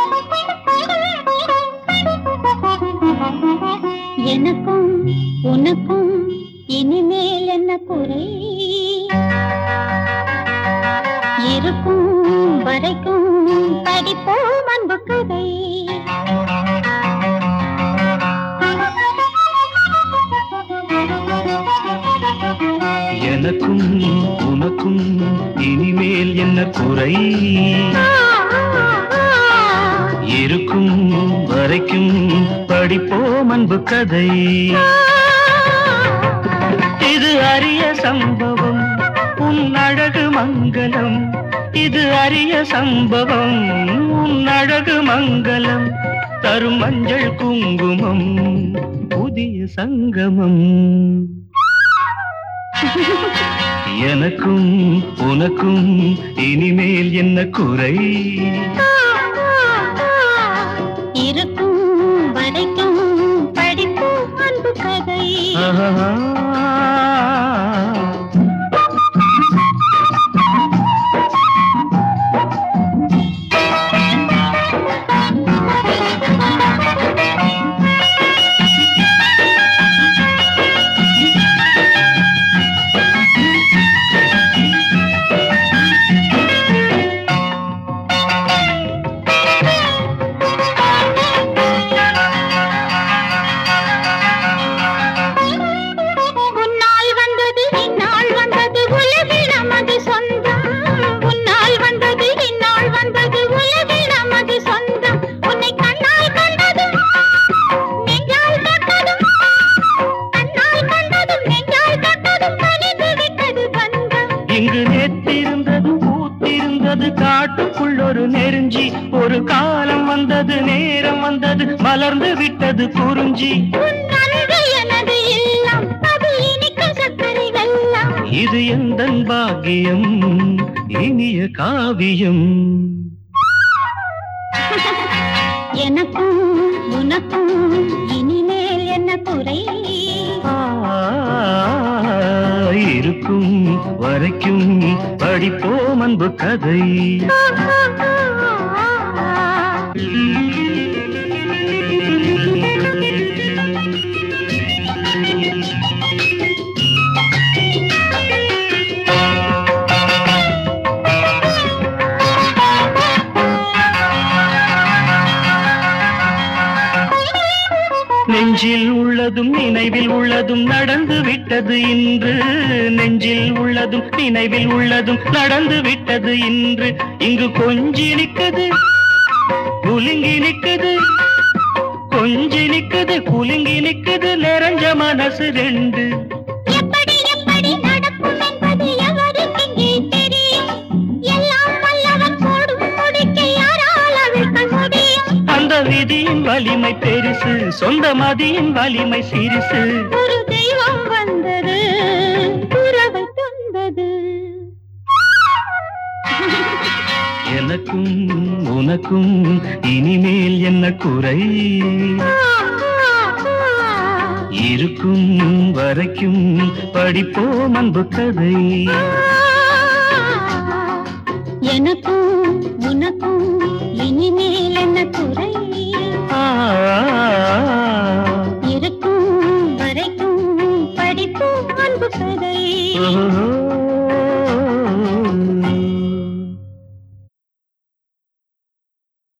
எனக்கும் உனக்கும் இனிமேல் என்ன குறை இருக்கும் வரைக்கும் படிப்போம் அன்பு கதை எனக்கும் உனக்கும் இனிமேல் என்ன குறை இருக்கும் வரைக்கும் படிப்போம் அன்பு கதை இது அரிய சம்பவம் உன் அழகு மங்களம் இது அரிய சம்பவம் உன் அழகு மங்களம் தரும் மஞ்சள் குங்குமம் புதிய சங்கமம் எனக்கும் உனக்கும் இனிமேல் என்ன குறை இருக்கும் வரைக்கும் படிப்போம் அன்பு கதை ஆஹா. உன்னால் வந்தது இந்நாள் வந்தது உலகில் நமது சொந்தம் உன்னால் வந்தது இந்நாள் வந்தது உலகில் நமது சொந்தம் உன்னை கண்ணால் கண்டதும் நெஞ்சால் தொட்டதும் கண்ணால் கண்டதும் நெஞ்சால் தொட்டதும் கனிந்து விட்டது பந்தம் இங்கு நேற்றிருந்தது பூத்திருந்தது காட்டுக்குள் ஒரு நெருஞ்சி ஒரு காலம் வந்தது நேரம் வந்தது மலர்ந்து விட்டது குறிஞ்சி உன் அன்பு எனது இல்லம் அது இனிக்கும் சர்க்கரை வெல்லம் இது எந்த பாக்கியம் இனிய காவியம் எனக்கும் உனக்கும் இனிமேல் என்ன குறை ஆ, இருக்கும் வரைக்கும் படிப்போம் அன்பு கதை நெஞ்சில் உள்ளதும் நினைவில் உள்ளதும் நடந்து விட்டது இன்று நெஞ்சில் உள்ளதும் நினைவில் உள்ளதும் நடந்து விட்டது இன்று இங்கு கொஞ்சி நிக்குது குலுங்கி நிக்குது கொஞ்சி நிக்குது குலுங்கி நிக்குது நிறைஞ்ச மனசு ரெண்டு எப்படி எப்படி நடக்கும் என்பது எவருக்கு இங்கே தெரியும் எல்லாம் வல்லவன் போடும் முடிக்க யாரால் அவிழ்க்க முடியும் அந்த விதியின் வலிமை பெருசு சொந்த மதியின் வலிமை சிறுசு ஒரு தெய்வம் வந்தது உறவை தந்தது எனக்கும் உனக்கும் இனிமேல் என்ன குறை இருக்கும் வரைக்கும் படிப்போம் அன்பு கதை எனக்கும் உனக்கும் இனிமேல் என்ன குறை ஆ, இருக்கும் வரைக்கும் படிப்போம் அன்பு கதை ஓ